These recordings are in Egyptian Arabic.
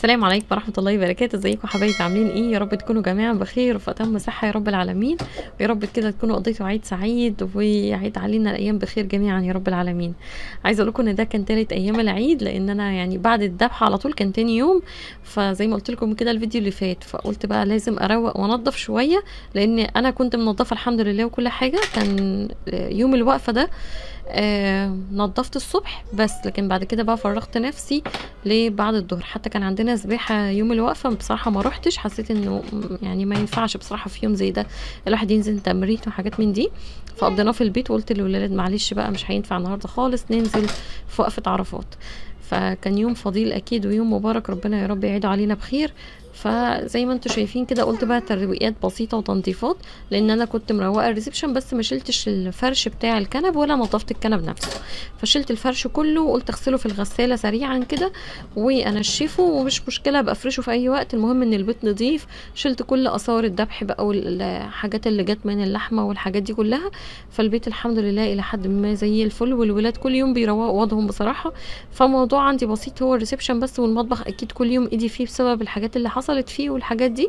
السلام عليكم ورحمة الله وبركاته ازيكم حبايبي عاملين ايه يا رب تكونوا جميعا بخير وفي اتم صحة يا رب العالمين ويا رب كده تكونوا قضيتوا عيد سعيد وعيد علينا الايام بخير جميعا يا رب العالمين عايزه اقول لكم ان ده كان تالت ايام العيد لان انا يعني بعد الذبح على طول كان تاني يوم فزي ما قلت لكم كده الفيديو اللي فات فقلت بقى لازم اروق وانضف شويه لان انا كنت منضفه الحمد لله وكل حاجه كان يوم الوقفه ده آه نضفت الصبح بس لكن بعد كده بقى فرغت نفسي لبعد الظهر حتى كان عندنا سباحة يوم الوقفة بصراحة ما روحتش حسيت انه يعني ما ينفعش بصراحة في يوم زي ده الواحد ينزل تمرين وحاجات من دي فقضيناه في البيت وقلت للولاد معلش بقى مش هينفع النهارده خالص ننزل في وقفة عرفات فكان يوم فضيل اكيد ويوم مبارك ربنا يا رب يعيده علينا بخير فزي ما انتم شايفين كده قلت بقى ترويقات بسيطه وتنظيفات لان انا كنت مروقه الريسبشن بس ما شلتش الفرش بتاع الكنب ولا نظفت الكنب نفسه فشلت الفرش كله وقلت اغسله في الغساله سريعا كده وانشفه ومش مشكله ابقى افرشه في اي وقت المهم ان البيت نظيف شلت كل اثار الذبح بقى والحاجات اللي جت من اللحمه والحاجات دي كلها فالبيت الحمد لله الى حد ما زي الفل والولاد كل يوم بيروقوا اوضهم بصراحه فموضوع عندي بسيط هو الريسبشن بس والمطبخ اكيد كل يوم ايدي فيه بسبب الحاجات اللي حصلت فيه والحاجات دي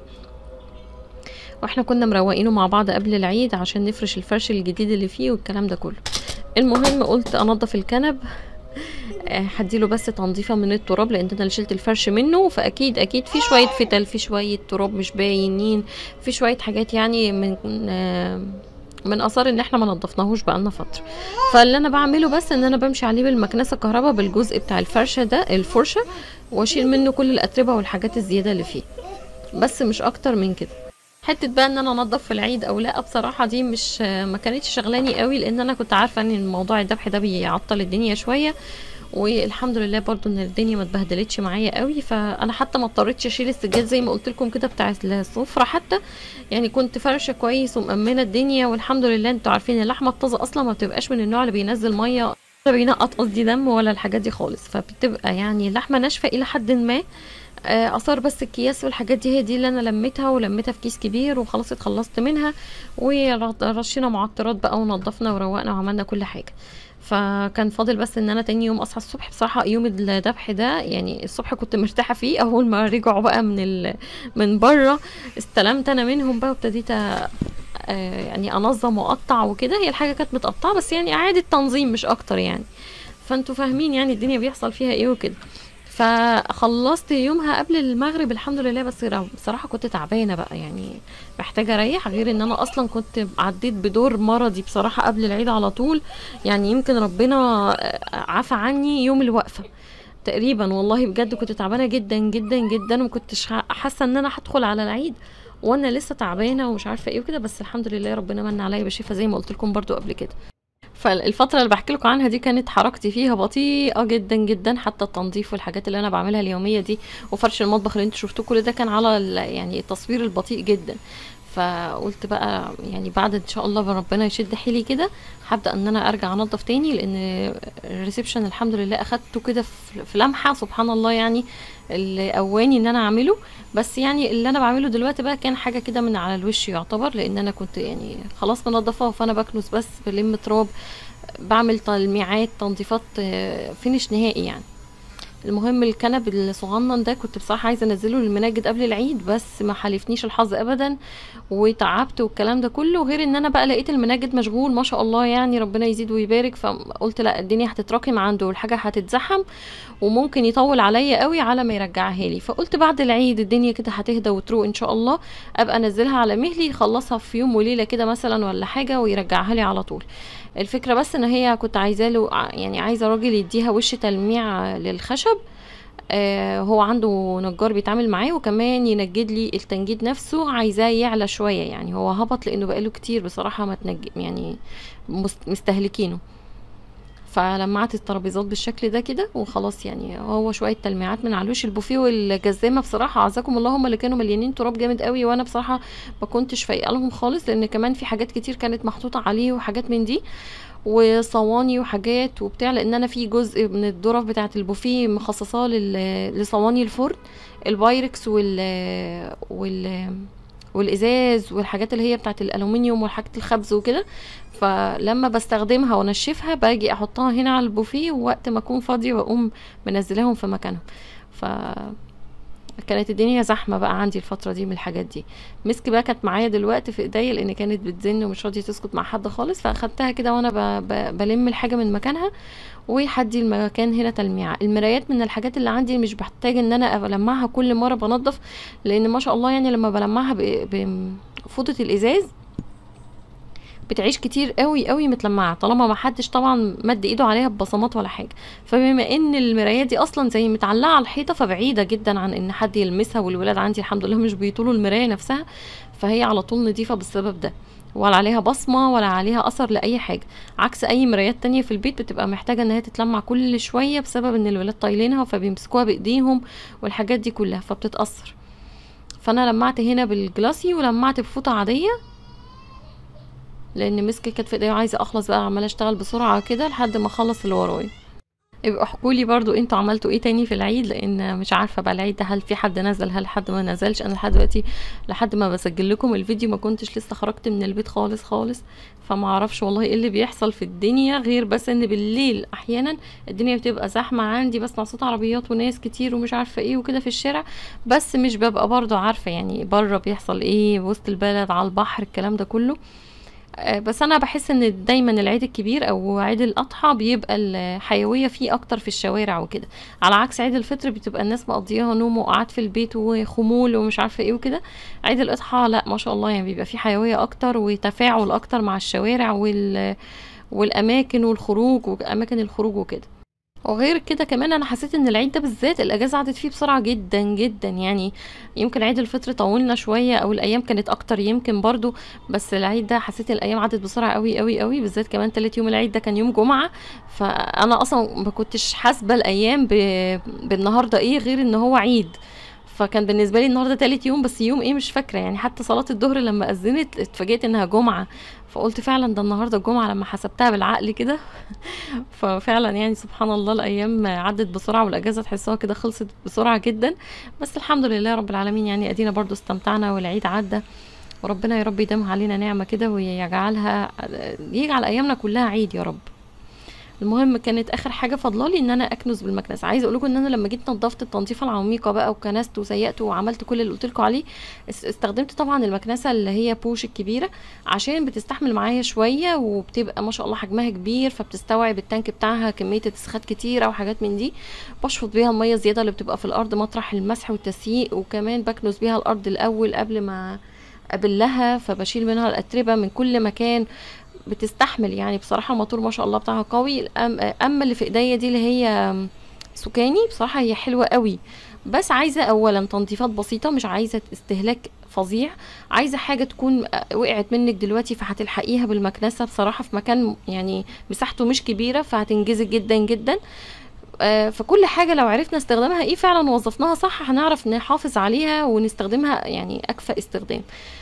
واحنا كنا مروقينه مع بعض قبل العيد عشان نفرش الفرش الجديد اللي فيه والكلام ده كله المهم قلت انضف الكنب هديله بس تنظيفه من التراب لان انا اللي شلت الفرش منه فاكيد اكيد في شويه فتل في شويه تراب مش باينين في شويه حاجات يعني من من اثار ان احنا ما نضفناهوش بقالنا فتره فاللي انا بعمله بس ان انا بمشي عليه بالمكنسه الكهرباء بالجزء بتاع الفرشه ده الفرشه واشيل منه كل الاتربه والحاجات الزياده اللي فيه بس مش اكتر من كده حته بقى ان انا انضف في العيد او لا بصراحه دي مش ما كانتش شغلاني قوي لان انا كنت عارفه ان الموضوع الذبح ده بيعطل الدنيا شويه والحمد لله برضو ان الدنيا ما اتبهدلتش معايا قوي فانا حتى ما اضطريتش اشيل السجاد زي ما قلت لكم كده بتاع السفره حتى يعني كنت فرشه كويس ومأمنه الدنيا والحمد لله انتوا عارفين اللحمه الطازه اصلا ما بتبقاش من النوع اللي بينزل ميه ولا بينقط قصدي دم ولا الحاجات دي خالص فبتبقى يعني لحمه ناشفه الى حد ما اثار بس الكياس والحاجات دي هي دي اللي انا لميتها ولميتها في كيس كبير وخلاص اتخلصت منها ورشينا معطرات بقى ونضفنا وروقنا وعملنا كل حاجه فكان فاضل بس ان انا تاني يوم اصحى الصبح بصراحه يوم الذبح ده يعني الصبح كنت مرتاحه فيه اول ما رجعوا بقى من ال... من بره استلمت انا منهم بقى وابتديت يعني انظم واقطع وكده هي الحاجه كانت متقطعه بس يعني اعاده تنظيم مش اكتر يعني فانتوا فاهمين يعني الدنيا بيحصل فيها ايه وكده فخلصت يومها قبل المغرب الحمد لله بس بصراحة كنت تعبانة بقى يعني محتاجة اريح غير ان انا اصلا كنت عديت بدور مرضي بصراحة قبل العيد على طول يعني يمكن ربنا عفى عني يوم الوقفة تقريبا والله بجد كنت تعبانة جدا جدا جدا ومكنتش حاسة ان انا هدخل على العيد وانا لسه تعبانة ومش عارفة ايه وكده بس الحمد لله ربنا من عليا بشفا زي ما قلت لكم برضو قبل كده فالفترة اللي بحكي لكم عنها دي كانت حركتي فيها بطيئة جدا جدا حتى التنظيف والحاجات اللي انا بعملها اليومية دي وفرش المطبخ اللي انتوا شفتوه كل ده كان على يعني التصوير البطيء جدا فقلت بقى يعني بعد ان شاء الله ربنا يشد حيلي كده هبدا ان انا ارجع انضف تاني لان الريسبشن الحمد لله اخدته كده في لمحه سبحان الله يعني اللي قواني ان انا اعمله بس يعني اللي انا بعمله دلوقتي بقى كان حاجه كده من على الوش يعتبر لان انا كنت يعني خلاص منضفاه فانا بكنس بس بلم تراب بعمل تلميعات تنظيفات فينش نهائي يعني المهم الكنب الصغنن ده كنت بصراحه عايزه انزله للمناجد قبل العيد بس ما حالفنيش الحظ ابدا وتعبت والكلام ده كله غير ان انا بقى لقيت المناجد مشغول ما شاء الله يعني ربنا يزيد ويبارك فقلت لا الدنيا هتتراكم عنده والحاجه هتتزحم وممكن يطول عليا قوي على ما يرجعها لي فقلت بعد العيد الدنيا كده هتهدى وتروق ان شاء الله ابقى انزلها على مهلي يخلصها في يوم وليله كده مثلا ولا حاجه ويرجعها لي على طول الفكره بس ان هي كنت عايزه له يعني عايزه راجل يديها وش تلميع للخشب آه هو عنده نجار بيتعامل معاه وكمان ينجد لي التنجيد نفسه عايزاه يعلى شويه يعني هو هبط لانه بقاله كتير بصراحه ما تنج يعني مستهلكينه فلمعت الترابيزات بالشكل ده كده وخلاص يعني هو شويه تلميعات من على وش البوفيه والجزامه بصراحه عزكم الله هم اللي كانوا مليانين تراب جامد قوي وانا بصراحه ما كنتش فايقه لهم خالص لان كمان في حاجات كتير كانت محطوطه عليه وحاجات من دي وصواني وحاجات وبتاع لان انا في جزء من الظرف بتاعه البوفيه مخصصاه لصواني الفرن البايركس وال وال والازاز والحاجات اللي هي بتاعه الالومنيوم وحاجه الخبز وكده فلما بستخدمها وانشفها باجي احطها هنا على البوفيه ووقت ما اكون فاضيه واقوم منزلاهم في مكانهم ف كانت الدنيا زحمه بقى عندي الفتره دي من الحاجات دي مسك بقى كانت معايا دلوقتي في ايديا لان كانت بتزن ومش راضيه تسكت مع حد خالص فاخدتها كده وانا ب... ب... بلم الحاجه من مكانها وحدي المكان هنا تلميعه المرايات من الحاجات اللي عندي مش بحتاج ان انا المعها كل مره بنضف لان ما شاء الله يعني لما بلمعها ب... بفوطه الازاز بتعيش كتير قوي قوي متلمعه طالما ما حدش طبعا مد ايده عليها ببصمات ولا حاجه فبما ان المرايات دي اصلا زي متعلقه على الحيطه فبعيده جدا عن ان حد يلمسها والولاد عندي الحمد لله مش بيطولوا المرايه نفسها فهي على طول نظيفه بالسبب ده ولا عليها بصمه ولا عليها اثر لاي حاجه عكس اي مرايات تانية في البيت بتبقى محتاجه ان هي تتلمع كل شويه بسبب ان الولاد طايلينها فبيمسكوها بايديهم والحاجات دي كلها فبتتاثر فانا لمعت هنا بالجلاسي ولمعت بفوطه عاديه لان مسكه كانت في ايديا وعايزه اخلص بقى عماله اشتغل بسرعه كده لحد ما اخلص اللي ورايا يبقوا احكوا لي برضو انتوا عملتوا ايه تاني في العيد لان مش عارفه بقى العيد ده هل في حد نزل هل حد ما نزلش انا لحد دلوقتي لحد ما بسجل لكم الفيديو ما كنتش لسه خرجت من البيت خالص خالص فما اعرفش والله ايه اللي بيحصل في الدنيا غير بس ان بالليل احيانا الدنيا بتبقى زحمه عندي بسمع صوت عربيات وناس كتير ومش عارفه ايه وكده في الشارع بس مش ببقى برضو عارفه يعني بره بيحصل ايه وسط البلد على البحر الكلام ده كله بس انا بحس ان دايما العيد الكبير او عيد الاضحى بيبقى الحيويه فيه اكتر في الشوارع وكده على عكس عيد الفطر بتبقى الناس مقضياها نوم وقعد في البيت وخمول ومش عارفه ايه وكده عيد الاضحى لا ما شاء الله يعني بيبقى فيه حيويه اكتر وتفاعل اكتر مع الشوارع وال والاماكن والخروج واماكن الخروج وكده وغير كده كمان انا حسيت ان العيد ده بالذات الاجازه عدت فيه بسرعه جدا جدا يعني يمكن عيد الفطر طولنا شويه او الايام كانت اكتر يمكن برضو بس العيد ده حسيت الايام عدت بسرعه قوي قوي قوي بالذات كمان تالت يوم العيد ده كان يوم جمعه فانا اصلا ما كنتش حاسبه الايام ب... بالنهارده ايه غير ان هو عيد فكان بالنسبه لي النهارده تالت يوم بس يوم ايه مش فاكره يعني حتى صلاه الظهر لما اذنت اتفاجئت انها جمعه فقلت فعلا ده النهارده الجمعه لما حسبتها بالعقل كده ففعلا يعني سبحان الله الايام عدت بسرعه والاجازه تحسوها كده خلصت بسرعه جدا بس الحمد لله رب العالمين يعني ادينا برضو استمتعنا والعيد عدى وربنا يا رب يديمها علينا نعمه كده ويجعلها يجعل ايامنا كلها عيد يا رب المهم كانت اخر حاجه فاضلالي ان انا اكنس بالمكنسه عايزه اقول لكم ان انا لما جيت نظفت التنظيفه العميقه بقى وكنست وسيقت وعملت كل اللي قلت لكم عليه استخدمت طبعا المكنسه اللي هي بوش الكبيره عشان بتستحمل معايا شويه وبتبقى ما شاء الله حجمها كبير فبتستوعب التانك بتاعها كميه اتساخات كتيره وحاجات من دي بشفط بيها الميه الزياده اللي بتبقى في الارض مطرح المسح والتسييق وكمان بكنس بيها الارض الاول قبل ما ابلها فبشيل منها الاتربه من كل مكان بتستحمل يعني بصراحه الموتور ما شاء الله بتاعها قوي اما اللي في ايديا دي اللي هي سكاني بصراحه هي حلوه قوي بس عايزه اولا تنظيفات بسيطه مش عايزه استهلاك فظيع عايزه حاجه تكون وقعت منك دلوقتي فهتلحقيها بالمكنسه بصراحه في مكان يعني مساحته مش كبيره فهتنجزك جدا جدا فكل حاجه لو عرفنا استخدامها ايه فعلا وظفناها صح هنعرف نحافظ عليها ونستخدمها يعني اكفى استخدام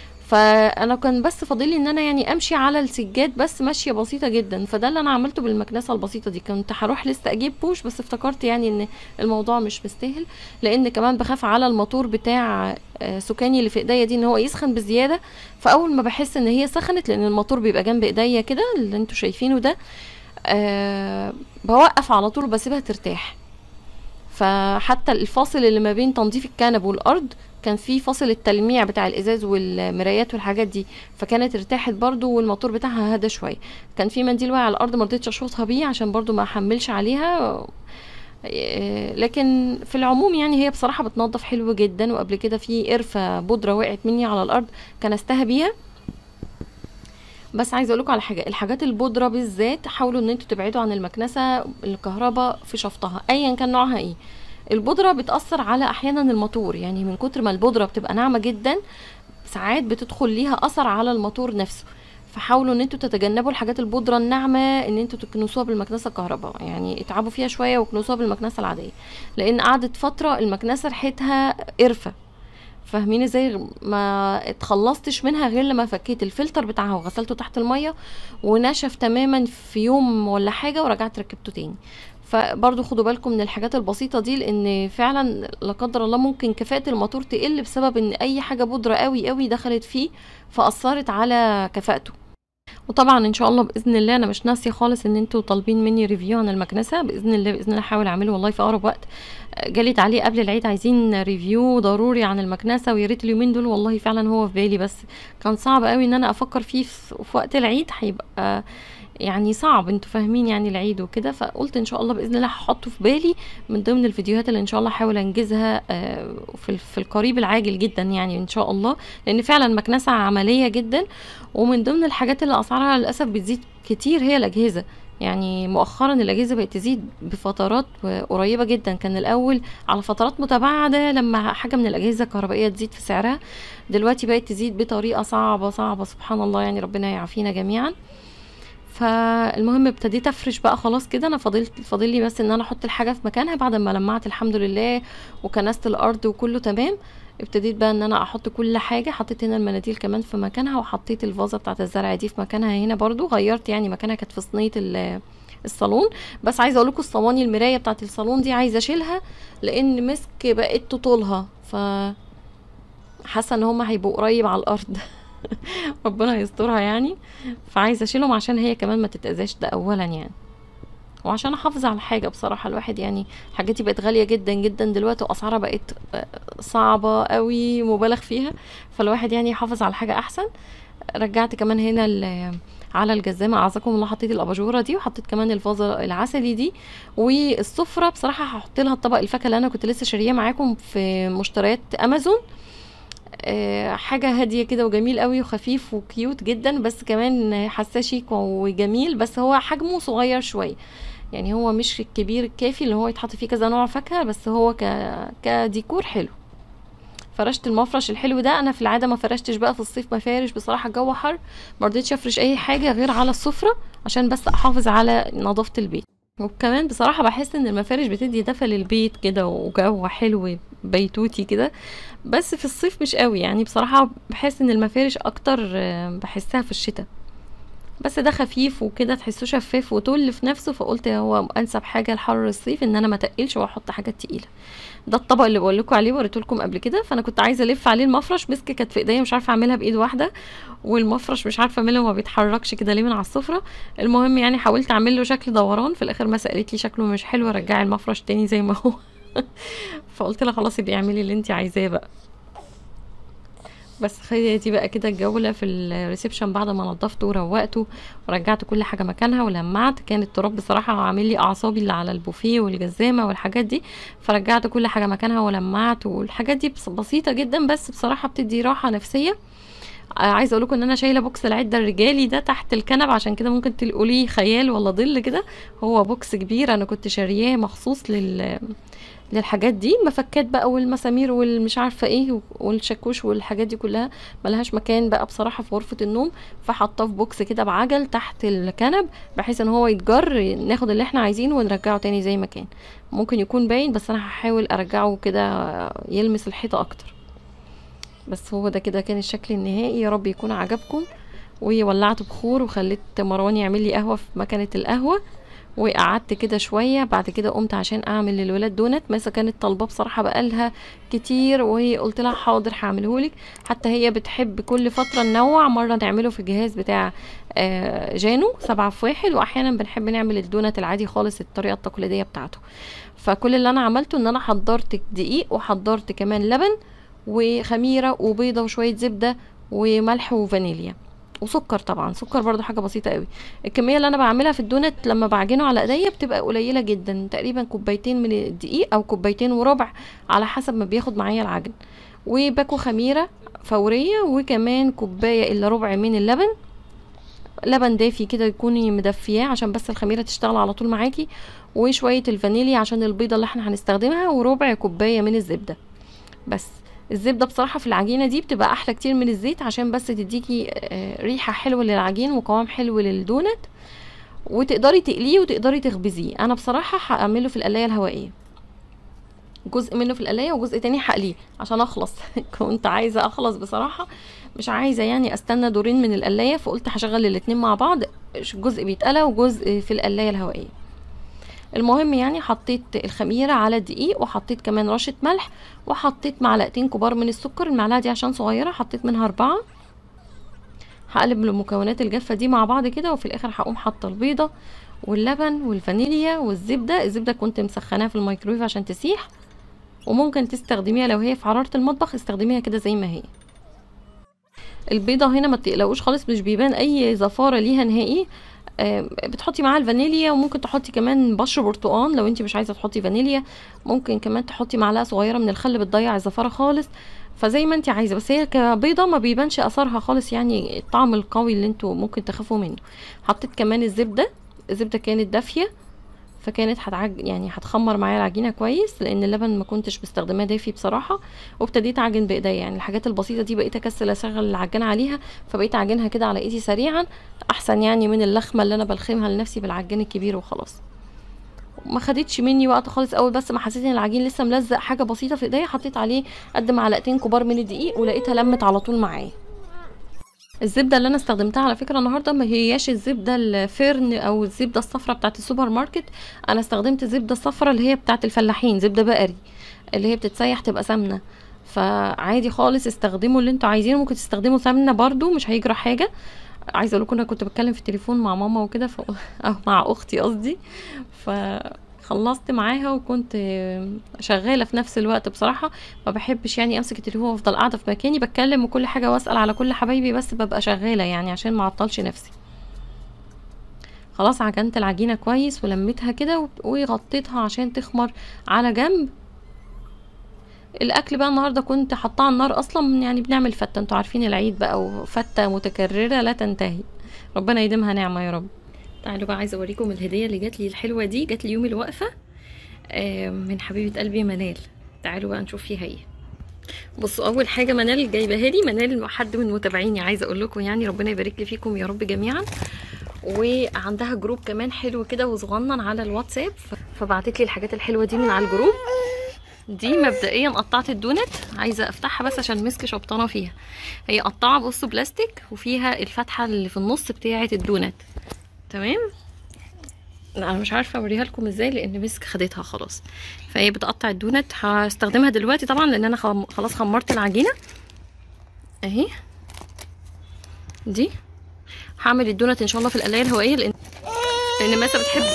فانا كان بس فاضلي ان انا يعني امشي على السجاد بس ماشيه بسيطه جدا فده اللي انا عملته بالمكنسه البسيطه دي كنت هروح لسه اجيب بوش بس افتكرت يعني ان الموضوع مش مستاهل لان كمان بخاف على الموتور بتاع سكاني اللي في ايديا دي ان هو يسخن بزياده فاول ما بحس ان هي سخنت لان الموتور بيبقى جنب ايديا كده اللي انتوا شايفينه ده أه بوقف على طول بسيبها ترتاح فحتى الفاصل اللي ما بين تنظيف الكنب والارض كان في فاصل التلميع بتاع الازاز والمرايات والحاجات دي فكانت ارتاحت برضو والموتور بتاعها هدى شويه كان في منديل واقع على الارض مرضتش اشوطها بيه عشان برضو ما احملش عليها لكن في العموم يعني هي بصراحه بتنظف حلو جدا وقبل كده في قرفه بودره وقعت مني على الارض كنستها بيها بس عايزه اقول لكم على حاجه الحاجات البودره بالذات حاولوا ان انتوا تبعدوا عن المكنسه الكهرباء في شفطها ايا كان نوعها ايه البودره بتاثر على احيانا الموتور يعني من كتر ما البودره بتبقى ناعمه جدا ساعات بتدخل ليها اثر على الموتور نفسه فحاولوا ان انتوا تتجنبوا الحاجات البودره الناعمه ان انتوا تكنسوها بالمكنسه الكهرباء يعني اتعبوا فيها شويه وكنسوها بالمكنسه العاديه لان قعدت فتره المكنسه ريحتها قرفه فاهمين ازاي ما اتخلصتش منها غير لما فكيت الفلتر بتاعها وغسلته تحت الميه ونشف تماما في يوم ولا حاجه ورجعت ركبته تاني فبرضو خدوا بالكم من الحاجات البسيطه دي لان فعلا لا قدر الله ممكن كفاءه الموتور تقل بسبب ان اي حاجه بودره قوي قوي دخلت فيه فاثرت على كفاءته وطبعا ان شاء الله باذن الله انا مش ناسيه خالص ان انتوا طالبين مني ريفيو عن المكنسه باذن الله باذن الله هحاول اعمله والله في اقرب وقت آه، جالي تعليق قبل العيد عايزين ريفيو ضروري عن المكنسه ويا ريت اليومين دول والله فعلا هو في بالي بس كان صعب قوي ان انا افكر فيه في في وقت العيد هيبقى يعني صعب انتوا فاهمين يعني العيد وكده فقلت ان شاء الله باذن الله هحطه في بالي من ضمن الفيديوهات اللي ان شاء الله هحاول انجزها آه، في في القريب العاجل جدا يعني ان شاء الله لان فعلا مكنسه عمليه جدا ومن ضمن الحاجات اللي اسعارها للاسف بتزيد كتير هي الاجهزه يعني مؤخرا الاجهزه بقت تزيد بفترات قريبه جدا كان الاول على فترات متباعده لما حاجه من الاجهزه الكهربائيه تزيد في سعرها دلوقتي بقت تزيد بطريقه صعبه صعبه سبحان الله يعني ربنا يعافينا جميعا فالمهم ابتديت افرش بقى خلاص كده انا فضلت فاضل لي بس ان انا احط الحاجه في مكانها بعد ما لمعت الحمد لله وكنست الارض وكله تمام ابتديت بقى ان انا احط كل حاجه حطيت هنا المناديل كمان في مكانها وحطيت الفازه بتاعت الزرع دي في مكانها هنا برضو غيرت يعني مكانها كانت في صينيه ال- الصالون بس عايزه اقول لكم الصواني المرايه بتاعت الصالون دي عايزه اشيلها لان مسك بقت تطولها ف حاسه ان هما هيبقوا قريب على الارض ربنا يسترها يعني فعايزه اشيلهم عشان هي كمان ما تتاذاش ده اولا يعني وعشان احافظ على الحاجه بصراحه الواحد يعني الحاجات دي بقت غاليه جدا جدا دلوقتي واسعارها بقت آه، صعبه قوي مبالغ فيها فالواحد يعني يحافظ على الحاجه احسن رجعت كمان هنا ال- على الجزامه اعزكم الله حطيت الاباجوره دي وحطيت كمان الفازه العسلي دي والسفره بصراحه هحط لها الطبق الفاكهه اللي انا كنت لسه شاريه معاكم في مشتريات امازون آه، حاجة هادية كده وجميل قوي وخفيف وكيوت جدا بس كمان حاساه شيك وجميل بس هو حجمه صغير شوية يعني هو مش الكبير الكافي اللي هو يتحط فيه كذا نوع فاكهة بس هو ك... كديكور حلو فرشت المفرش الحلو ده انا في العاده ما فرشتش بقى في الصيف مفارش بصراحه الجو حر ما رضيتش افرش اي حاجه غير على السفره عشان بس احافظ على نظافه البيت وكمان بصراحه بحس ان المفارش بتدي دفى للبيت كده وجو حلو بيتوتي كده بس في الصيف مش قوي يعني بصراحه بحس ان المفارش اكتر آه، بحسها في الشتاء بس ده خفيف وكده تحسه شفاف وتقل في نفسه فقلت هو انسب حاجه لحر الصيف ان انا ما تقلش واحط حاجات تقيله ده الطبق اللي بقول لكم عليه وريته لكم قبل كده فانا كنت عايزه الف عليه المفرش مسك كانت في ايديا مش عارفه اعملها بايد واحده والمفرش مش عارفه اعمله ما بيتحركش كده ليه من على السفره المهم يعني حاولت اعمل له شكل دوران في الاخر ما سالت لي شكله مش حلو رجعي المفرش تاني زي ما هو فقلت لها خلاص يبقى اعملي اللي انت عايزاه بقى بس خلي دي بقى كده الجولة في الريسبشن بعد ما نضفته وروقته ورجعت كل حاجة مكانها ولمعت كان التراب بصراحة عامل لي أعصابي اللي على البوفيه والجزامة والحاجات دي فرجعت كل حاجة مكانها ولمعت والحاجات دي بس- بسيطة جدا بس بصراحة بتدي راحة نفسية آه، عايزه اقول لكم ان انا شايله بوكس العده الرجالي ده تحت الكنب عشان كده ممكن تقوليه خيال ولا ظل كده هو بوكس كبير انا كنت شارياه مخصوص لل للحاجات دي المفكات بقى والمسامير والمش عارفه ايه والشاكوش والحاجات دي كلها ملهاش مكان بقى بصراحه في غرفه النوم فحطاه في بوكس كده بعجل تحت الكنب بحيث ان هو يتجر ناخد اللي احنا عايزينه ونرجعه تاني زي ما كان ممكن يكون باين بس انا هحاول ارجعه كده يلمس الحيطه اكتر بس هو ده كده كان الشكل النهائي يا رب يكون عجبكم وولعت بخور وخليت مروان يعمل لي قهوه في مكنه القهوه وقعدت كده شويه بعد كده قمت عشان اعمل للولاد دونت ماسه كانت طالباه بصراحه بقالها كتير وهي قلت لها حاضر هعملهولك حتى هي بتحب كل فتره ننوع مره نعمله في الجهاز بتاع آه، جانو سبعة في واحد واحيانا بنحب نعمل الدونت العادي خالص الطريقه التقليديه بتاعته فكل اللي انا عملته ان انا حضرت دقيق وحضرت كمان لبن وخميره وبيضه وشويه زبده وملح وفانيليا وسكر طبعا سكر برضو حاجه بسيطه قوي الكميه اللي انا بعملها في الدونت لما بعجنه على ايديا بتبقى قليله جدا تقريبا كوبايتين من الدقيق او كوبايتين وربع على حسب ما بياخد معايا العجن وباكو خميره فوريه وكمان كوبايه الا ربع من اللبن لبن دافي كده يكوني مدفياه عشان بس الخميره تشتغل على طول معاكي وشويه الفانيليا عشان البيضه اللي احنا هنستخدمها وربع كوبايه من الزبده بس الزبده بصراحه في العجينه دي بتبقى احلى كتير من الزيت عشان بس تديكي آه، ريحه حلوه للعجين وقوام حلو للدونت وتقدري تقليه وتقدري تخبزيه انا بصراحه هعمله في القلايه الهوائيه جزء منه في القلايه وجزء تاني هقليه عشان اخلص كنت عايزه اخلص بصراحه مش عايزه يعني استنى دورين من القلايه فقلت هشغل الاتنين مع بعض جزء بيتقلى وجزء في القلايه الهوائيه المهم يعني حطيت الخميرة على الدقيق وحطيت كمان رشة ملح وحطيت معلقتين كبار من السكر المعلقة دي عشان صغيرة حطيت منها أربعة هقلب المكونات الجافه دي مع بعض كده وفي الاخر هقوم حاطه البيضه واللبن والفانيليا والزبده الزبده كنت مسخناها في الميكرويف عشان تسيح وممكن تستخدميها لو هي في حراره المطبخ استخدميها كده زي ما هي البيضه هنا ما تقلقوش خالص مش بيبان اي زفاره ليها نهائي آه، بتحطي معاها الفانيليا وممكن تحطي كمان بشر برتقان لو انت مش عايزه تحطي فانيليا ممكن كمان تحطي معلقه صغيره من الخل بتضيع الزفاره خالص فزي ما انت عايزه بس هي كبيضه ما بيبانش اثرها خالص يعني الطعم القوي اللي انتوا ممكن تخافوا منه حطيت كمان الزبده الزبده كانت دافيه فكانت هتعج يعني هتخمر معايا العجينه كويس لان اللبن ما كنتش مستخدماه دافي بصراحه وابتديت اعجن بايديا يعني الحاجات البسيطه دي بقيت اكسل اشغل العجان عليها فبقيت اعجنها كده على ايدي سريعا احسن يعني من اللخمه اللي انا بلخمها لنفسي بالعجان الكبير وخلاص ما خدتش مني وقت خالص اول بس ما حسيت ان العجين لسه ملزق حاجه بسيطه في ايديا حطيت عليه قد معلقتين كبار من الدقيق ولقيتها لمت على طول معايا الزبده اللي انا استخدمتها على فكره النهارده ما هياش الزبده الفيرن او الزبده الصفراء بتاعه السوبر ماركت انا استخدمت الزبده الصفراء اللي هي بتاعه الفلاحين زبده بقري اللي هي بتتسيح تبقى سمنه فعادي خالص استخدموا اللي انتوا عايزينه ممكن تستخدموا سمنه برضو مش هيجرى حاجه عايزه اقول لكم انا كنت بتكلم في التليفون مع ماما وكده ف... او مع اختي قصدي ف خلصت معاها وكنت شغاله في نفس الوقت بصراحه ما بحبش يعني امسك التليفون وافضل قاعده في مكاني بتكلم وكل حاجه واسال على كل حبايبي بس ببقى شغاله يعني عشان ما اعطلش نفسي خلاص عجنت العجينه كويس ولميتها كده وغطيتها عشان تخمر على جنب الاكل بقى النهارده كنت حاطاه على النار اصلا يعني بنعمل فته انتوا عارفين العيد بقى وفته متكرره لا تنتهي ربنا يديمها نعمه يا رب تعالوا بقى عايزه اوريكم الهديه اللي جات لي الحلوه دي جات لي يوم الوقفه آه من حبيبه قلبي منال تعالوا بقى نشوف فيها ايه بصوا اول حاجه منال جايباها لي منال حد من متابعيني عايزه اقول لكم يعني ربنا يبارك لي فيكم يا رب جميعا وعندها جروب كمان حلو كده وصغنن على الواتساب فبعتت لي الحاجات الحلوه دي من على الجروب دي مبدئيا قطعت الدونت عايزه افتحها بس عشان مسك شبطانه فيها هي قطعه بصوا بلاستيك وفيها الفتحه اللي في النص بتاعه الدونت تمام لا انا مش عارفه اوريها لكم ازاي لان مسك خدتها خلاص فهي بتقطع الدونت هستخدمها دلوقتي طبعا لان انا خلاص خمرت العجينه اهي دي هعمل الدونت ان شاء الله في القلايه الهوائيه لان لان ماسه بتحب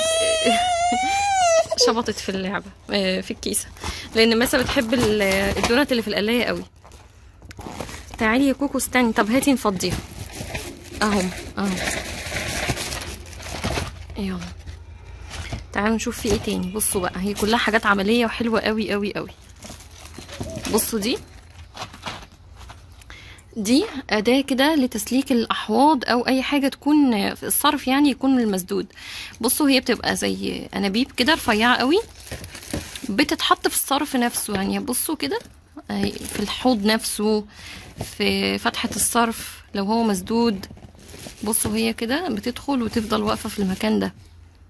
شبطت في اللعبه في الكيسه لان ماسه بتحب الدونت اللي في القلايه قوي تعالي يا كوكو استني طب هاتي نفضيها اهو اهو يلا تعالوا نشوف في ايه تاني بصوا بقى هي كلها حاجات عمليه وحلوه قوي قوي قوي بصوا دي دي اداه كده لتسليك الاحواض او اي حاجه تكون في الصرف يعني يكون المسدود بصوا هي بتبقى زي انابيب كده رفيعه قوي بتتحط في الصرف نفسه يعني بصوا كده في الحوض نفسه في فتحه الصرف لو هو مسدود بصوا هي كده بتدخل وتفضل واقفه في المكان ده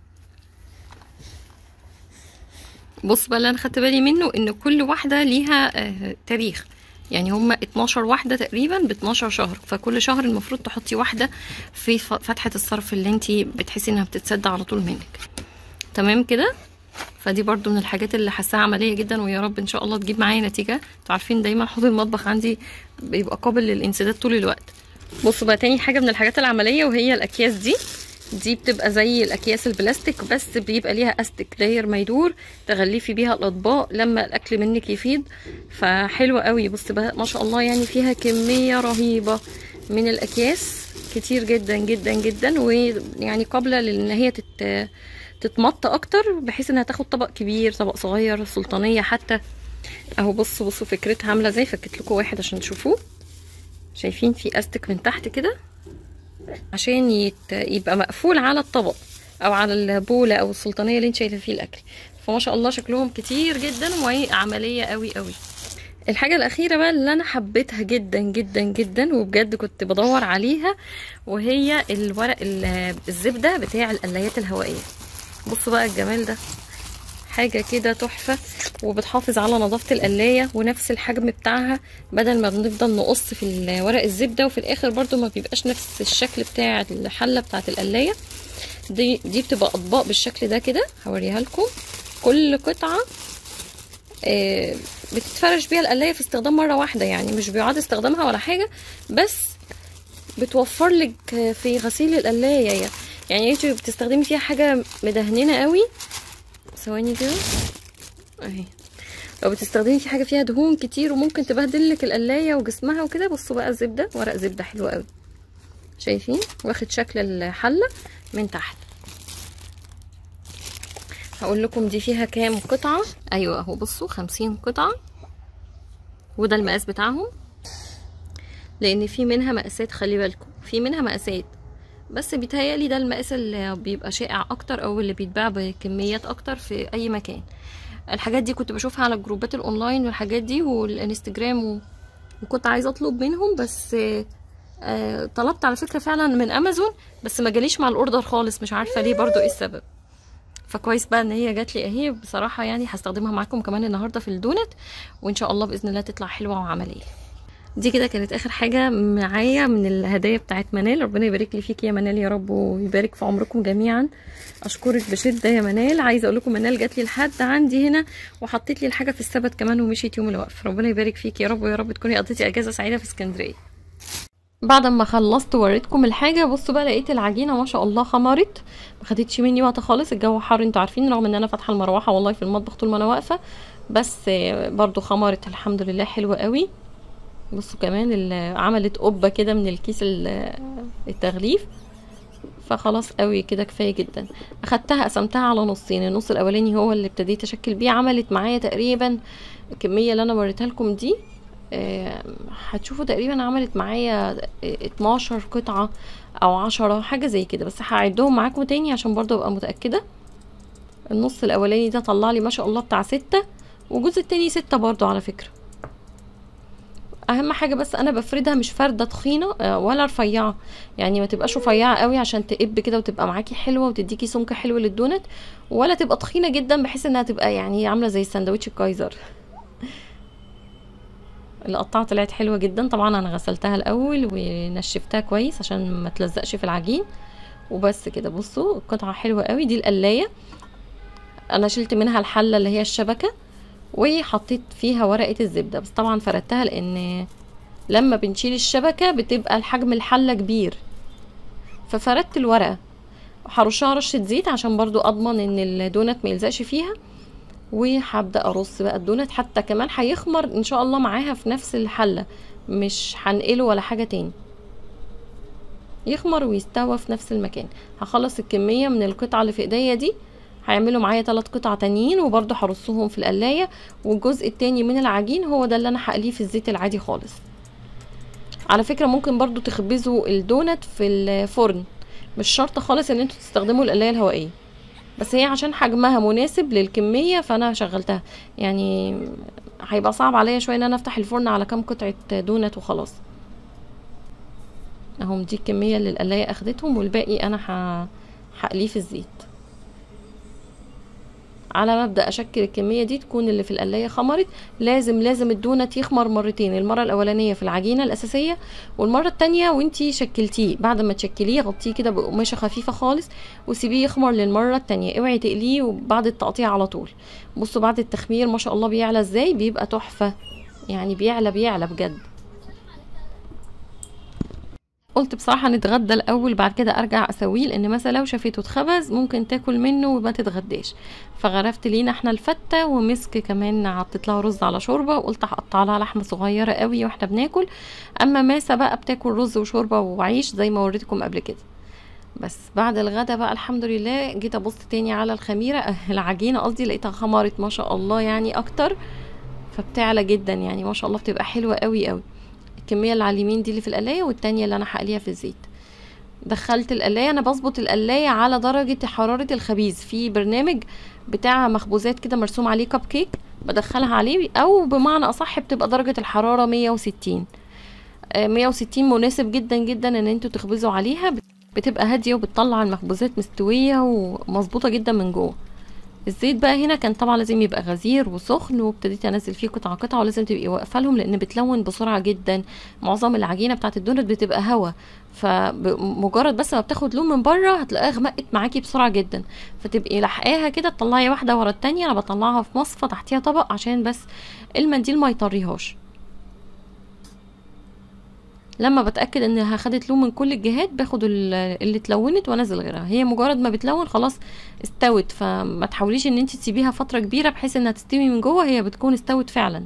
بص بقى اللي انا خدت بالي منه ان كل واحده ليها آه تاريخ يعني هما 12 واحده تقريبا ب 12 شهر فكل شهر المفروض تحطي واحده في فتحه الصرف اللي انت بتحسي انها بتتسد على طول منك تمام كده فدي برضو من الحاجات اللي حاساها عمليه جدا ويا رب ان شاء الله تجيب معايا نتيجه انتوا عارفين دايما حوض المطبخ عندي بيبقى قابل للانسداد طول الوقت بصوا بقى تاني حاجه من الحاجات العمليه وهي الاكياس دي دي بتبقى زي الاكياس البلاستيك بس بيبقى ليها استك داير ما يدور تغلفي بيها الاطباق لما الاكل منك يفيض فحلوه قوي بص بقى ما شاء الله يعني فيها كميه رهيبه من الاكياس كتير جدا جدا جدا ويعني قابله لان هي تت تتمط اكتر بحيث انها تاخد طبق كبير طبق صغير سلطانيه حتى اهو بصوا بصوا فكرتها عامله ازاي فكت لكم واحد عشان تشوفوه شايفين في استك من تحت كده عشان يت... يبقى مقفول على الطبق او على البوله او السلطانيه اللي انت شايفه فيه الاكل فما شاء الله شكلهم كتير جدا وعمليه قوي قوي الحاجة الأخيرة بقى اللي أنا حبيتها جدا جدا جدا وبجد كنت بدور عليها وهي الورق الزبدة بتاع القلايات الهوائية بصوا بقى الجمال ده حاجة كده تحفة وبتحافظ على نظافة القلاية ونفس الحجم بتاعها بدل ما بنفضل نقص في ورق الزبدة وفي الآخر برضو ما بيبقاش نفس الشكل بتاع الحلة بتاعة القلاية دي دي بتبقى أطباق بالشكل ده كده هوريها لكم كل قطعة آه بتتفرش بيها القلاية في استخدام مرة واحدة يعني مش بيعاد استخدامها ولا حاجة بس بتوفر لك في غسيل القلايه يعني انت بتستخدمي فيها حاجه مدهننه قوي ثواني كده اهي لو بتستخدمي في حاجه فيها دهون كتير وممكن تبهدل لك القلايه وجسمها وكده بصوا بقى الزبده ورق زبده حلو قوي شايفين واخد شكل الحله من تحت هقول لكم دي فيها كام قطعه ايوه اهو بصوا خمسين قطعه وده المقاس بتاعهم لان في منها مقاسات خلي بالكم في منها مقاسات بس بيتهيألي ده المقاس اللي بيبقى شائع اكتر او اللي بيتباع بكميات اكتر في اي مكان الحاجات دي كنت بشوفها على الجروبات الاونلاين والحاجات دي والانستجرام و... وكنت عايزه اطلب منهم بس آه طلبت على فكره فعلا من امازون بس ما جاليش مع الاوردر خالص مش عارفه ليه برضو ايه السبب فكويس بقى ان هي جات لي اهي بصراحه يعني هستخدمها معاكم كمان النهارده في الدونت وان شاء الله باذن الله تطلع حلوه وعمليه دي كده كانت اخر حاجه معايا من الهدايا بتاعت منال ربنا يبارك لي فيك يا منال يا رب ويبارك في عمركم جميعا اشكرك بشده يا منال عايزه اقول لكم منال جات لي لحد عندي هنا وحطيت لي الحاجه في السبت كمان ومشيت يوم الوقف ربنا يبارك فيك يا رب ويا رب تكوني قضيتي اجازه سعيده في اسكندريه بعد ما خلصت وريتكم الحاجه بصوا بقى لقيت العجينه ما شاء الله خمرت ما خدتش مني وقت خالص الجو حر انتوا عارفين رغم ان انا فاتحه المروحه والله في المطبخ طول ما انا واقفه بس برضو خمرت الحمد لله حلوه قوي بصوا كمان عملت قبه كده من الكيس التغليف فخلاص قوي كده كفايه جدا اخدتها قسمتها على نصين النص الاولاني هو اللي ابتديت اشكل بيه عملت معايا تقريبا الكميه اللي انا وريتها لكم دي آه هتشوفوا تقريبا عملت معايا 12 قطعة او عشرة حاجة زي كده بس هعدهم معاكم تاني عشان برضو ابقى متأكدة النص الاولاني ده طلع لي ما شاء الله بتاع ستة والجزء التاني ستة برضو على فكرة اهم حاجه بس انا بفردها مش فرده تخينه ولا رفيعه يعني ما تبقاش رفيعه قوي عشان تقب كده وتبقى معاكي حلوه وتديكي سمك حلو للدونت ولا تبقى تخينه جدا بحيث انها تبقى يعني عامله زي الساندوتش الكايزر القطعه طلعت حلوه جدا طبعا انا غسلتها الاول ونشفتها كويس عشان ما تلزقش في العجين وبس كده بصوا القطعه حلوه قوي دي القلايه انا شلت منها الحله اللي هي الشبكه وحطيت فيها ورقة الزبدة بس طبعا فردتها لان لما بنشيل الشبكة بتبقى الحجم الحلة كبير ففردت الورقة هرشها رشة زيت عشان برضو اضمن ان الدونت ما يلزقش فيها وهبدأ ارص بقى الدونت حتى كمان هيخمر ان شاء الله معاها في نفس الحلة مش هنقله ولا حاجة تاني يخمر ويستوى في نفس المكان هخلص الكمية من القطعة اللي في ايديا دي هيعملوا معايا ثلاث قطع تانيين وبرضو هرصهم في القلايه والجزء التاني من العجين هو ده اللي انا هقليه في الزيت العادي خالص على فكره ممكن برضو تخبزوا الدونت في الفرن مش شرط خالص ان انتوا تستخدموا القلايه الهوائيه بس هي عشان حجمها مناسب للكميه فانا شغلتها يعني هيبقى صعب عليا شويه ان انا افتح الفرن على كام قطعه دونت وخلاص اهم دي الكميه اللي القلايه اخدتهم والباقي انا هقليه في الزيت على ما ابدا اشكل الكميه دي تكون اللي في القلايه خمرت لازم لازم الدونت يخمر مرتين المره الاولانيه في العجينه الاساسيه والمره التانية وانتي شكلتيه بعد ما تشكليه غطيه كده بقماشه خفيفه خالص وسيبيه يخمر للمره التانية اوعي تقليه وبعد التقطيع على طول بصوا بعد التخمير ما شاء الله بيعلى ازاي بيبقى تحفه يعني بيعلى بيعلى بجد قلت بصراحة نتغدى الأول بعد كده أرجع أسويه لأن مثلا لو شافته اتخبز ممكن تاكل منه وما تتغداش فغرفت لينا احنا الفتة ومسك كمان حطيت لها رز على شوربة وقلت هقطع لها لحمة صغيرة قوي واحنا بناكل أما ماسة بقى بتاكل رز وشوربة وعيش زي ما وريتكم قبل كده بس بعد الغدا بقى الحمد لله جيت ابص تاني على الخميرة العجينة قصدي لقيتها خمرت ما شاء الله يعني اكتر فبتعلى جدا يعني ما شاء الله بتبقى حلوة قوي قوي الكميه اللي على اليمين دي اللي في القلايه والتانية اللي انا هقليها في الزيت دخلت القلايه انا بظبط القلايه على درجه حراره الخبيز في برنامج بتاع مخبوزات كده مرسوم عليه كب كيك بدخلها عليه او بمعنى اصح بتبقى درجه الحراره 160 160 مناسب جدا جدا ان انتوا تخبزوا عليها بتبقى هاديه وبتطلع المخبوزات مستويه ومظبوطه جدا من جوه الزيت بقى هنا كان طبعا لازم يبقى غزير وسخن وابتديت انزل فيه قطعه قطعه ولازم تبقي واقفه لهم لان بتلون بسرعه جدا معظم العجينه بتاعه الدونت بتبقى هوا فمجرد بس ما بتاخد لون من بره هتلاقيها غمقت معاكي بسرعه جدا فتبقي لحقاها كده تطلعي واحده ورا التانية انا بطلعها في مصفى تحتيها طبق عشان بس المنديل ما يطريهاش لما بتاكد انها خدت لون من كل الجهات باخد ال- اللي اتلونت وانزل غيرها هي مجرد ما بتلون خلاص استوت فما تحاوليش ان انت تسيبيها فتره كبيره بحيث انها تستوي من جوه هي بتكون استوت فعلا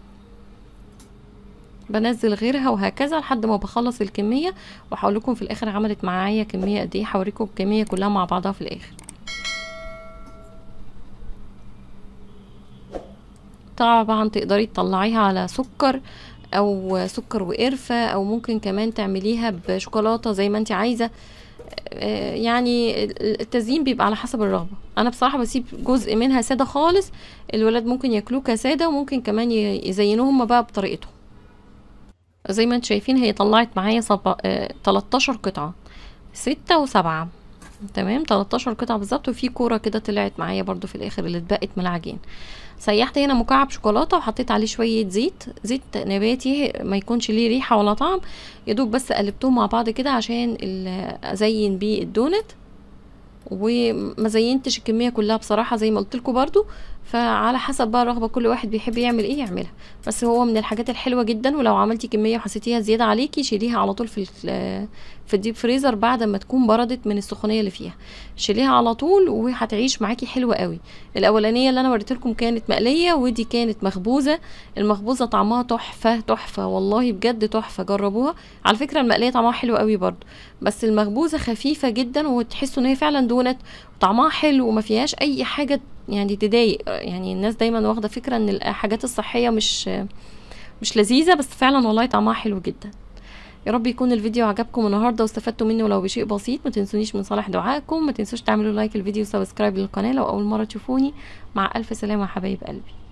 بنزل غيرها وهكذا لحد ما بخلص الكميه وهقول لكم في الاخر عملت معايا كميه قد ايه هوريكم الكميه كلها مع بعضها في الاخر طبعا تقدري تطلعيها على سكر او سكر وقرفة او ممكن كمان تعمليها بشوكولاتة زي ما انت عايزة آه، يعني ال- التزيين بيبقى على حسب الرغبة انا بصراحة بسيب جزء منها سادة خالص الولاد ممكن ياكلوه كسادة وممكن كمان ي- يزينوه هما بقى بطريقتهم زي ما انتم شايفين هي طلعت معايا صب... آه 13 قطعة ستة وسبعة تمام 13 قطعة بالظبط وفي كورة كده طلعت معايا برضو في الاخر اللي اتبقت من العجين سيحت هنا مكعب شوكولاته وحطيت عليه شويه زيت زيت نباتي ما يكونش ليه ريحه ولا طعم يا دوب بس قلبتهم مع بعض كده عشان ال- ازين بيه الدونت وما زينتش الكميه كلها بصراحه زي ما قلت لكم برضو فعلى حسب بقى الرغبه كل واحد بيحب يعمل ايه يعملها بس هو من الحاجات الحلوه جدا ولو عملتي كميه وحسيتيها زياده عليكي شيليها على طول في ال- في الديب فريزر بعد ما تكون بردت من السخونيه اللي فيها شيليها على طول وهتعيش معاكي حلوه قوي الاولانيه اللي انا وريت لكم كانت مقليه ودي كانت مخبوزه المخبوزه طعمها تحفه تحفه والله بجد تحفه جربوها على فكره المقليه طعمها حلو قوي برضو بس المخبوزه خفيفه جدا وتحسوا ان هي فعلا دونت وطعمها حلو وما فيهاش اي حاجه يعني تضايق يعني الناس دايما واخده فكره ان الحاجات الصحيه مش مش لذيذه بس فعلا والله طعمها حلو جدا يا رب يكون الفيديو عجبكم النهارده واستفدتوا منه ولو بشيء بسيط ما تنسونيش من صالح دعائكم ما تنسوش تعملوا لايك الفيديو وسبسكرايب للقناه لو اول مره تشوفوني مع الف سلامه يا حبايب قلبي